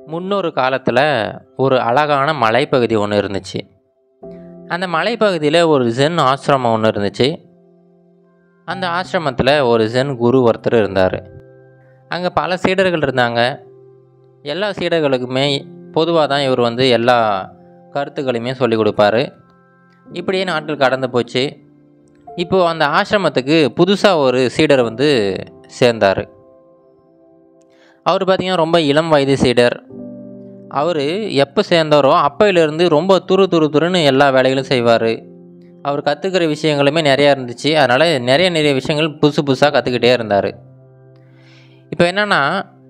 முன்னொரு காலத்தில் ஒரு அழகான மலைப்பகுதி ஒன்று இருந்துச்சு அந்த மலைப்பகுதியில் ஒரு ஜென் ஆசிரமம் ஒன்று இருந்துச்சு அந்த ஆசிரமத்தில் ஒரு ஜென் குரு ஒருத்தர் இருந்தார் அங்கே பல சீடர்கள் இருந்தாங்க எல்லா சீடர்களுக்குமே பொதுவாக தான் இவர் வந்து எல்லா கருத்துக்களையுமே சொல்லிக் கொடுப்பாரு இப்படியே நாட்கள் கடந்து போச்சு இப்போது அந்த ஆசிரமத்துக்கு புதுசாக ஒரு சீடர் வந்து சேர்ந்தார் அவர் பார்த்திங்கன்னா ரொம்ப இளம் வயது சீடர் அவர் எப்போ சேர்ந்தாரோ அப்பையிலேருந்து ரொம்ப துரு துரு துருன்னு எல்லா வேலைகளும் செய்வார் அவர் கற்றுக்கிற விஷயங்களுமே நிறையா இருந்துச்சு அதனால் நிறைய நிறைய விஷயங்கள் புதுசு புதுசாக கற்றுக்கிட்டே இருந்தார் இப்போ என்னென்னா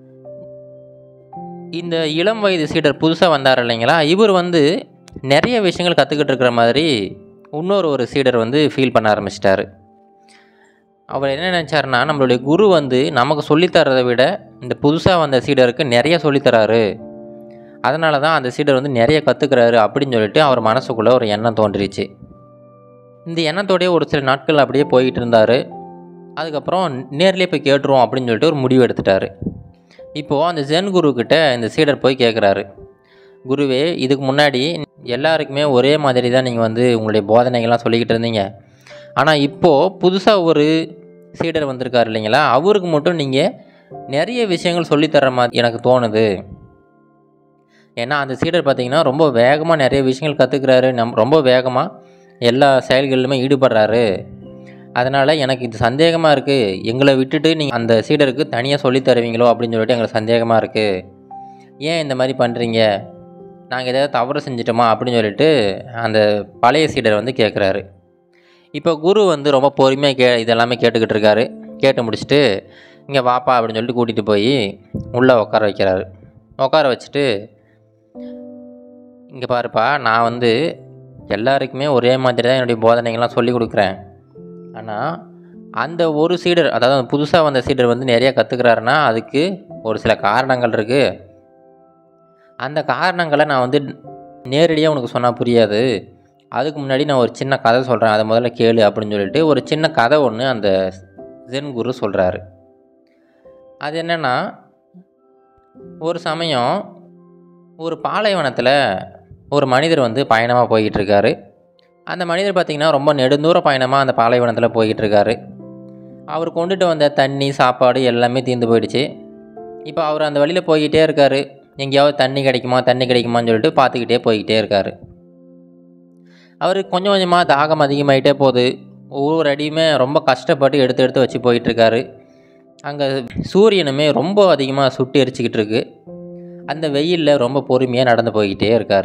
இந்த இளம் வயது சீடர் புதுசாக வந்தார் இல்லைங்களா இவர் வந்து நிறைய விஷயங்கள் கற்றுக்கிட்டு இருக்கிற மாதிரி இன்னொரு ஒரு சீடர் வந்து ஃபீல் பண்ண ஆரம்பிச்சிட்டாரு அவர் என்ன நினச்சாருன்னா நம்மளுடைய குரு வந்து நமக்கு சொல்லித்தரதை விட இந்த புதுசாக வந்த சீடருக்கு நிறைய சொல்லித்தராரு அதனால தான் அந்த சீடர் வந்து நிறைய கற்றுக்கிறாரு அப்படின்னு சொல்லிட்டு அவர் மனசுக்குள்ளே ஒரு எண்ணம் தோன்றிச்சு இந்த எண்ணத்தோடய ஒரு சில நாட்கள் அப்படியே போய்கிட்டு இருந்தார் அதுக்கப்புறம் நேர்லேயே போய் கேட்டுருவோம் அப்படின்னு சொல்லிட்டு ஒரு முடிவு எடுத்துட்டாரு இப்போது அந்த ஜென் குருக்கிட்ட இந்த சீடர் போய் கேட்குறாரு குருவே இதுக்கு முன்னாடி எல்லாருக்குமே ஒரே மாதிரி தான் நீங்கள் வந்து உங்களுடைய போதனைகள்லாம் சொல்லிக்கிட்டு இருந்தீங்க ஆனால் இப்போது புதுசாக ஒரு சீடர் வந்திருக்கார் இல்லைங்களா அவருக்கு மட்டும் நீங்கள் நிறைய விஷயங்கள் சொல்லித்தர மாதிரி எனக்கு தோணுது ஏன்னா அந்த சீடர் பார்த்திங்கன்னா ரொம்ப வேகமாக நிறைய விஷயங்கள் கற்றுக்கிறாரு நம் ரொம்ப வேகமாக எல்லா செயல்களிலுமே ஈடுபடுறாரு அதனால் எனக்கு இது சந்தேகமாக இருக்குது எங்களை விட்டுட்டு நீங்கள் அந்த சீடருக்கு தனியாக சொல்லித் தருவீங்களோ அப்படின்னு சொல்லிட்டு எங்களுக்கு சந்தேகமாக இருக்குது ஏன் இந்த மாதிரி பண்ணுறீங்க நாங்கள் ஏதாவது தவறு செஞ்சிட்டோமா அப்படின்னு சொல்லிட்டு அந்த பழைய சீடர் வந்து கேட்குறாரு இப்போ குரு வந்து ரொம்ப பொறுமையாக கே இதெல்லாமே கேட்டுக்கிட்டு இருக்காரு கேட்டு முடிச்சுட்டு இங்கே வாப்பா அப்படின்னு சொல்லிட்டு கூட்டிகிட்டு போய் உள்ளே உட்கார வைக்கிறாரு உட்கார வச்சுட்டு இங்கே பாருப்பா நான் வந்து எல்லாருக்குமே ஒரே மாதிரி தான் என்னுடைய போதனைகள்லாம் சொல்லி கொடுக்குறேன் ஆனால் அந்த ஒரு சீடர் அதாவது புதுசாக வந்த சீடர் வந்து நிறைய கற்றுக்கிறாருன்னா அதுக்கு ஒரு சில காரணங்கள் இருக்குது அந்த காரணங்களை நான் வந்து நேரடியாக உனக்கு சொன்னால் புரியாது அதுக்கு முன்னாடி நான் ஒரு சின்ன கதை சொல்கிறேன் அதை முதல்ல கேளு அப்படின்னு சொல்லிட்டு ஒரு சின்ன கதை ஒன்று அந்த ஜென் குரு சொல்கிறாரு அது என்னென்னா ஒரு சமயம் ஒரு பாலைவனத்தில் ஒரு மனிதர் வந்து பயணமாக போய்கிட்டு இருக்காரு அந்த மனிதர் பார்த்திங்கன்னா ரொம்ப நெடுந்தூர பயணமாக அந்த பாலைவனத்தில் போய்கிட்டு இருக்காரு அவர் கொண்டுட்டு வந்த தண்ணி சாப்பாடு எல்லாமே தீர்ந்து போயிடுச்சு இப்போ அவர் அந்த வழியில் போய்கிட்டே இருக்கார் எங்கேயாவது தண்ணி கிடைக்குமா தண்ணி கிடைக்குமான்னு சொல்லிட்டு பார்த்துக்கிட்டே போய்கிட்டே இருக்கார் அவருக்கு கொஞ்சம் கொஞ்சமாக தாகம் அதிகமாகிட்டே போகுது ஒவ்வொரு அடியுமே ரொம்ப கஷ்டப்பட்டு எடுத்து எடுத்து வச்சு போயிட்டுருக்காரு அங்கே சூரியனுமே ரொம்ப அதிகமாக சுட்டு எரிச்சிக்கிட்டு இருக்கு அந்த வெயிலில் ரொம்ப பொறுமையாக நடந்து போய்கிட்டே இருக்கார்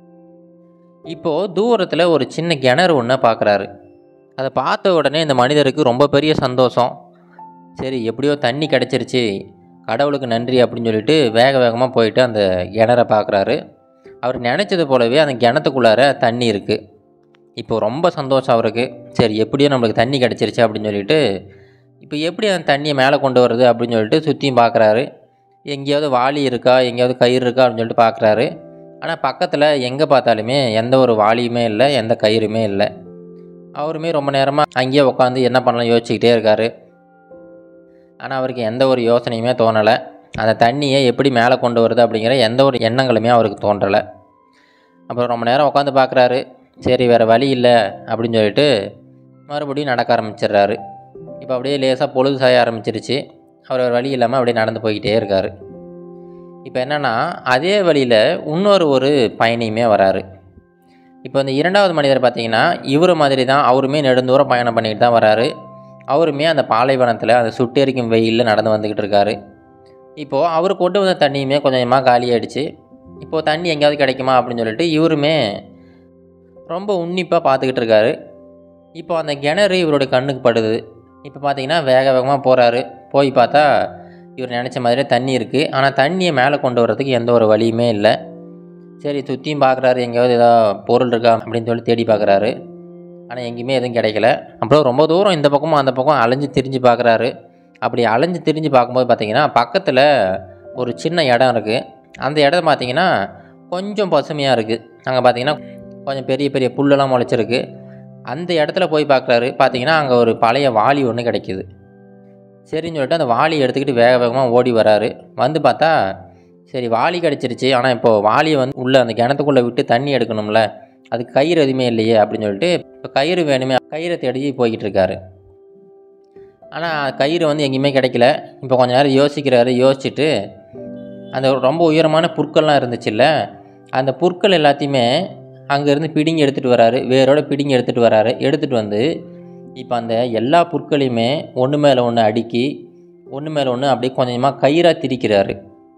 இப்போது தூரத்தில் ஒரு சின்ன கிணறு ஒன்றை பார்க்குறாரு அதை பார்த்த உடனே இந்த மனிதருக்கு ரொம்ப பெரிய சந்தோஷம் சரி எப்படியோ தண்ணி கிடச்சிருச்சு கடவுளுக்கு நன்றி அப்படின்னு சொல்லிட்டு வேக வேகமாக போயிட்டு அந்த கிணறை பார்க்குறாரு அவர் நினச்சது போலவே அந்த கிணத்துக்குள்ளார தண்ணி இருக்குது இப்போ ரொம்ப சந்தோஷம் அவருக்கு சரி எப்படியோ நம்மளுக்கு தண்ணி கிடச்சிருச்சு அப்படின்னு சொல்லிட்டு இப்போ எப்படி அந்த தண்ணியை மேலே கொண்டு வருது அப்படின்னு சொல்லிட்டு சுற்றியும் பார்க்குறாரு எங்கேயாவது வாளி இருக்கா எங்கேயாவது கயிறு இருக்கா அப்படின்னு சொல்லிட்டு பார்க்குறாரு ஆனால் பக்கத்தில் எங்கே பார்த்தாலுமே எந்த ஒரு வாளியுமே இல்லை எந்த கயிறுமே இல்லை அவருமே ரொம்ப நேரமாக அங்கேயே உட்காந்து என்ன பண்ணலாம் யோசிச்சுக்கிட்டே இருக்கார் ஆனால் அவருக்கு எந்த ஒரு யோசனையுமே தோணலை அந்த தண்ணியை எப்படி மேலே கொண்டு வருது அப்படிங்கிற எந்த ஒரு எண்ணங்களுமே அவருக்கு தோன்றலை அப்புறம் ரொம்ப நேரம் உட்காந்து பார்க்குறாரு சரி வேறு வழி இல்லை அப்படின்னு சொல்லிட்டு மறுபடியும் நடக்க ஆரம்பிச்சிடுறாரு இப்போ அப்படியே லேசாக பொழுது சாய ஆரம்பிச்சிருச்சு அவர் ஒரு வழி இல்லாமல் அப்படியே நடந்து போய்கிட்டே இருக்கார் இப்போ என்னென்னா அதே வழியில் இன்னொரு ஒரு பயணியுமே வராரு இப்போ இந்த இரண்டாவது மனிதர் பார்த்தீங்கன்னா இவர் மாதிரி தான் அவருமே நெடுந்தூரம் பயணம் பண்ணிக்கிட்டு தான் வராரு அவருமே அந்த பாலைவனத்தில் அந்த சுட்டெரிக்கும் வெயிலில் நடந்து வந்துக்கிட்டு இருக்காரு இப்போது அவர் கொண்டு வந்த தண்ணியுமே கொஞ்சம் கொஞ்சமாக காலியாகிடுச்சு இப்போது தண்ணி எங்கேயாவது கிடைக்குமா அப்படின்னு சொல்லிட்டு இவருமே ரொம்ப உன்னிப்பாக பார்த்துக்கிட்டு இருக்காரு இப்போ அந்த கிணறு இவருடைய கண்ணுக்கு படுது இப்போ பார்த்தீங்கன்னா வேக வேகமாக போகிறாரு போய் பார்த்தா இவர் நினச்ச மாதிரியே தண்ணி இருக்குது ஆனால் தண்ணியை மேலே கொண்டு வரதுக்கு எந்த ஒரு வழியுமே இல்லை சரி சுற்றியும் பார்க்குறாரு எங்கேயாவது ஏதாவது பொருள் இருக்கா அப்படின்னு சொல்லி தேடி பார்க்குறாரு ஆனால் எங்கேயுமே எதுவும் கிடைக்கல அப்புறம் ரொம்ப தூரம் இந்த பக்கமும் அந்த பக்கம் அலைஞ்சு திரிஞ்சு பார்க்குறாரு அப்படி அலைஞ்சு திரிஞ்சு பார்க்கும்போது பார்த்தீங்கன்னா பக்கத்தில் ஒரு சின்ன இடம் இருக்குது அந்த இடம் பார்த்தீங்கன்னா கொஞ்சம் பசுமையாக இருக்குது அங்கே பார்த்தீங்கன்னா கொஞ்சம் பெரிய பெரிய புல்லெல்லாம் முளைச்சிருக்கு அந்த இடத்துல போய் பார்க்குறாரு பார்த்தீங்கன்னா அங்கே ஒரு பழைய வாளி ஒன்று கிடைக்கிது சரின்னு சொல்லிட்டு அந்த வாளியை எடுத்துக்கிட்டு வேக வேகமாக ஓடி வராரு வந்து பார்த்தா சரி வாளி கிடச்சிருச்சு ஆனால் இப்போது வாளியை வந்து உள்ளே அந்த கிணத்துக்குள்ளே விட்டு தண்ணி எடுக்கணும்ல அதுக்கு கயிறு எதுவுமே இல்லையே அப்படின்னு சொல்லிட்டு இப்போ கயிறு வேணுமே கயிறை தேடி போய்கிட்டு இருக்காரு ஆனால் கயிறு வந்து எங்கேயுமே கிடைக்கல இப்போ கொஞ்ச நேரம் யோசிக்கிறாரு யோசிச்சுட்டு அந்த ரொம்ப உயரமான புற்கள்லாம் இருந்துச்சுல்ல அந்த புற்கள் எல்லாத்தையுமே அங்கேருந்து பிடுங்கி எடுத்துகிட்டு வராரு வேரோட பிடுங்கி எடுத்துகிட்டு வராரு எடுத்துகிட்டு வந்து இப்போ அந்த எல்லா புற்களையுமே ஒன்று மேலே ஒன்று அடுக்கி ஒன்று மேலே ஒன்று அப்படியே கொஞ்சம் கொஞ்சமாக கயிறாக திரிக்கிறாரு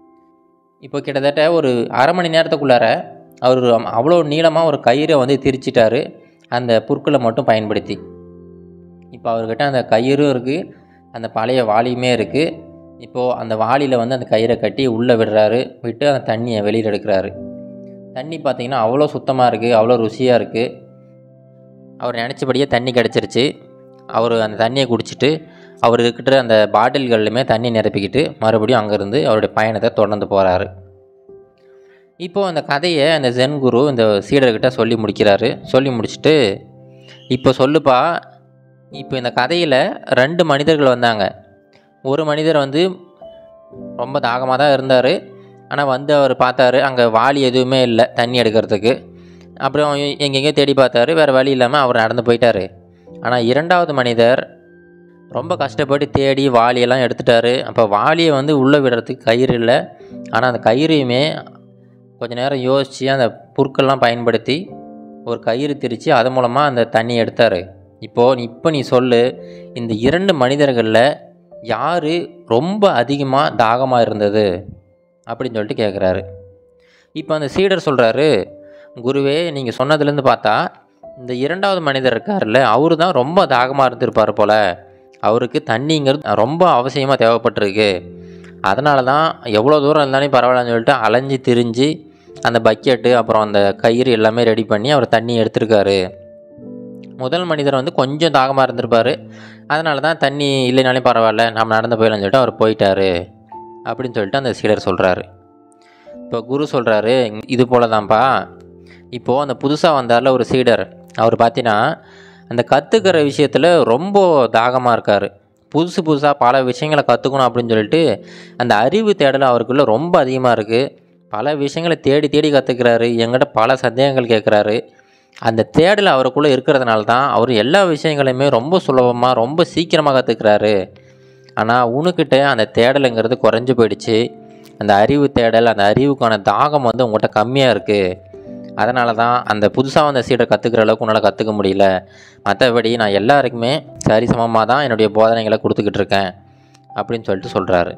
இப்போ கிட்டத்தட்ட ஒரு அரை மணி நேரத்துக்குள்ளார அவர் அவ்வளோ நீளமாக ஒரு கயிறை வந்து திரிச்சிட்டாரு அந்த புற்களை மட்டும் பயன்படுத்தி இப்போ அவர்கிட்ட அந்த கயிறும் இருக்குது அந்த பழைய வாளியுமே இருக்குது இப்போது அந்த வாளியில் வந்து அந்த கயிறை கட்டி உள்ளே விடுறாரு விட்டு அந்த தண்ணியை வெளியில் எடுக்கிறாரு தண்ணி பார்த்திங்கன்னா அவ்வளோ சுத்தமாக இருக்குது அவ்வளோ ருசியாக இருக்குது அவர் நினச்சபடியே தண்ணி கிடச்சிருச்சு அவர் அந்த தண்ணியை குடிச்சிட்டு அவர் இருக்கிற அந்த பாட்டில்கள்லையுமே தண்ணி நிரப்பிக்கிட்டு மறுபடியும் அங்கேருந்து அவருடைய பயணத்தை தொடர்ந்து போகிறாரு இப்போது அந்த கதையை அந்த ஜென் குரு இந்த சீடர்கிட்ட சொல்லி முடிக்கிறாரு சொல்லி முடிச்சுட்டு இப்போ சொல்லுப்பா இப்போ இந்த கதையில் ரெண்டு மனிதர்கள் வந்தாங்க ஒரு மனிதர் வந்து ரொம்ப தாகமாக தான் இருந்தார் ஆனால் வந்து அவர் பார்த்தாரு அங்கே வாளி எதுவுமே இல்லை தண்ணி எடுக்கிறதுக்கு அப்புறம் எங்கெங்கேயோ தேடி பார்த்தாரு வேறு வழி இல்லாமல் அவர் நடந்து போயிட்டார் ஆனால் இரண்டாவது மனிதர் ரொம்ப கஷ்டப்பட்டு தேடி வாளியெல்லாம் எடுத்துட்டாரு அப்போ வாளியை வந்து உள்ளே விடுறதுக்கு கயிறு இல்லை ஆனால் அந்த கயிறையுமே கொஞ்ச நேரம் யோசித்து அந்த புற்கள்லாம் பயன்படுத்தி ஒரு கயிறு திரித்து அது மூலமாக அந்த தண்ணி எடுத்தார் இப்போது இப்போ நீ சொல்லு இந்த இரண்டு மனிதர்களில் யார் ரொம்ப அதிகமாக தாகமாக இருந்தது அப்படின்னு சொல்லிட்டு கேட்குறாரு இப்போ அந்த சீடர் சொல்கிறாரு குருவே நீங்கள் சொன்னதுலேருந்து பார்த்தா இந்த இரண்டாவது மனிதர் இருக்கார்ல அவரு தான் ரொம்ப தாகமாக இருந்திருப்பார் போல் அவருக்கு தண்ணிங்கிறது ரொம்ப அவசியமாக தேவைப்பட்டிருக்கு அதனால தான் எவ்வளோ தூரம் இருந்தாலும் பரவாயில்லன்னு சொல்லிட்டு அலைஞ்சு திரிஞ்சு அந்த பக்கெட்டு அப்புறம் அந்த கயிறு எல்லாமே ரெடி பண்ணி அவர் தண்ணி எடுத்திருக்காரு முதல் மனிதர் வந்து கொஞ்சம் தாகமாக இருந்திருப்பார் அதனால தான் தண்ணி இல்லைனாலும் பரவாயில்ல நம்ம நடந்து போயிடலாம்னு சொல்லிட்டு அவர் போயிட்டாரு அப்படின்னு சொல்லிட்டு அந்த சீடர் சொல்கிறாரு இப்போ குரு சொல்கிறாரு இது போல தான்ப்பா இப்போது அந்த புதுசாக வந்தார்ல ஒரு சீடர் அவர் பார்த்தீங்கன்னா அந்த கற்றுக்கிற விஷயத்தில் ரொம்ப தாகமாக இருக்கார் புதுசு புதுசாக பல விஷயங்களை கற்றுக்கணும் அப்படின்னு சொல்லிட்டு அந்த அறிவு தேடல் அவருக்குள்ளே ரொம்ப அதிகமாக இருக்குது பல விஷயங்களை தேடி தேடி கற்றுக்கிறாரு எங்கிட்ட பல சந்தேகங்கள் கேட்குறாரு அந்த தேடல் அவருக்குள்ளே இருக்கிறதுனால தான் அவர் எல்லா விஷயங்களையுமே ரொம்ப சுலபமாக ரொம்ப சீக்கிரமாக கற்றுக்கிறாரு ஆனால் உனக்கிட்ட அந்த தேடலுங்கிறது குறைஞ்சி போயிடுச்சு அந்த அறிவு தேடல் அந்த அறிவுக்கான தாகம் வந்து உங்கள்கிட்ட கம்மியாக இருக்குது அதனால தான் அந்த புதுசாக வந்த சீடை கற்றுக்கிற அளவுக்கு உன்னால் கற்றுக்க முடியல மற்றபடி நான் எல்லாருக்குமே சரிசமமாக தான் என்னுடைய போதனைகளை கொடுத்துக்கிட்டு இருக்கேன் அப்படின்னு சொல்லிட்டு சொல்கிறாரு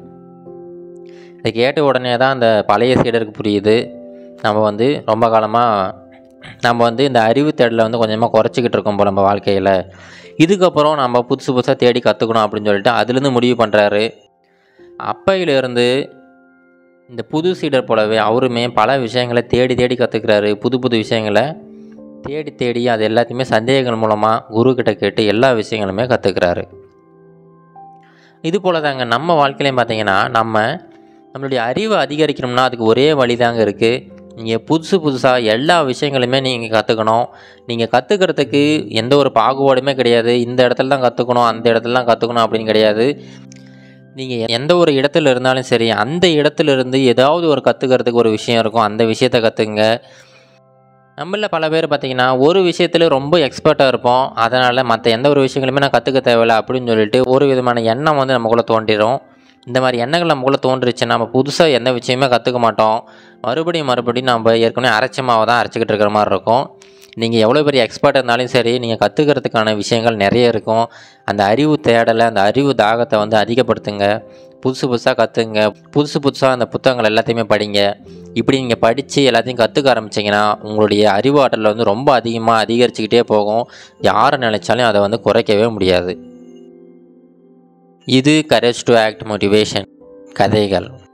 இதை கேட்ட உடனே தான் அந்த பழைய சீடருக்கு புரியுது நம்ம வந்து ரொம்ப காலமாக நம்ம வந்து இந்த அறிவு தேடலை வந்து கொஞ்சமாக குறைச்சிக்கிட்டு இருக்கோம் போல் நம்ம வாழ்க்கையில் இதுக்கப்புறம் நம்ம புதுசு புதுசாக தேடி கற்றுக்கணும் அப்படின்னு சொல்லிட்டு அதுலேருந்து முடிவு பண்ணுறாரு அப்பையிலேருந்து இந்த புது சீடர் போலவே அவருமே பல விஷயங்களை தேடி தேடி கற்றுக்கிறாரு புது புது விஷயங்களை தேடி தேடி அது எல்லாத்தையுமே சந்தேகங்கள் மூலமாக குருக்கிட்ட கேட்டு எல்லா விஷயங்களுமே கற்றுக்கிறாரு இது போல தாங்க நம்ம வாழ்க்கையிலையும் பார்த்தீங்கன்னா நம்ம நம்மளுடைய அறிவை அதிகரிக்கணும்னா அதுக்கு ஒரே வழி தாங்க இருக்குது நீங்கள் புதுசு புதுசாக எல்லா விஷயங்களுமே நீங்கள் கற்றுக்கணும் நீங்கள் கற்றுக்கிறதுக்கு எந்த ஒரு பாகுபாடுமே கிடையாது இந்த இடத்துல தான் கற்றுக்கணும் அந்த இடத்துல தான் கற்றுக்கணும் அப்படின்னு கிடையாது நீங்கள் எந்த ஒரு இடத்துல இருந்தாலும் சரி அந்த இடத்துல இருந்து ஏதாவது ஒரு கற்றுக்கிறதுக்கு ஒரு விஷயம் இருக்கும் அந்த விஷயத்தை கற்றுங்க நம்மள பல பேர் பார்த்திங்கன்னா ஒரு விஷயத்தில் ரொம்ப எக்ஸ்பர்ட்டாக இருப்போம் அதனால் மற்ற எந்த ஒரு விஷயங்களுமே நான் கற்றுக்க தேவையில்ல அப்படின்னு சொல்லிட்டு ஒரு விதமான எண்ணம் வந்து நமக்குள்ளே தோன்றிடும் இந்த மாதிரி எண்ணங்கள் நமக்குள்ளே தோன்றுச்சு நம்ம புதுசாக எந்த விஷயமே கற்றுக்க மாட்டோம் மறுபடியும் மறுபடியும் நம்ம ஏற்கனவே அரைச்ச மாவை தான் அரைச்சிக்கிட்டு இருக்கிற மாதிரி இருக்கும் நீங்கள் எவ்வளோ பெரிய எக்ஸ்பர்ட் இருந்தாலும் சரி நீங்கள் கற்றுக்கிறதுக்கான விஷயங்கள் நிறைய இருக்கும் அந்த அறிவு தேடலை அந்த அறிவு தாகத்தை வந்து அதிகப்படுத்துங்க புதுசு புதுசாக கற்றுங்க புதுசு புதுசாக அந்த புத்தகங்கள் எல்லாத்தையுமே படிங்க இப்படி நீங்கள் படித்து எல்லாத்தையும் கற்றுக்க ஆரம்பிச்சிங்கன்னா உங்களுடைய அறிவாற்றல் வந்து ரொம்ப அதிகமாக அதிகரிச்சுக்கிட்டே போகும் யாரை நினச்சாலும் அதை வந்து குறைக்கவே முடியாது இது கரேஜ் டு ஆக்ட் மோட்டிவேஷன் கதைகள்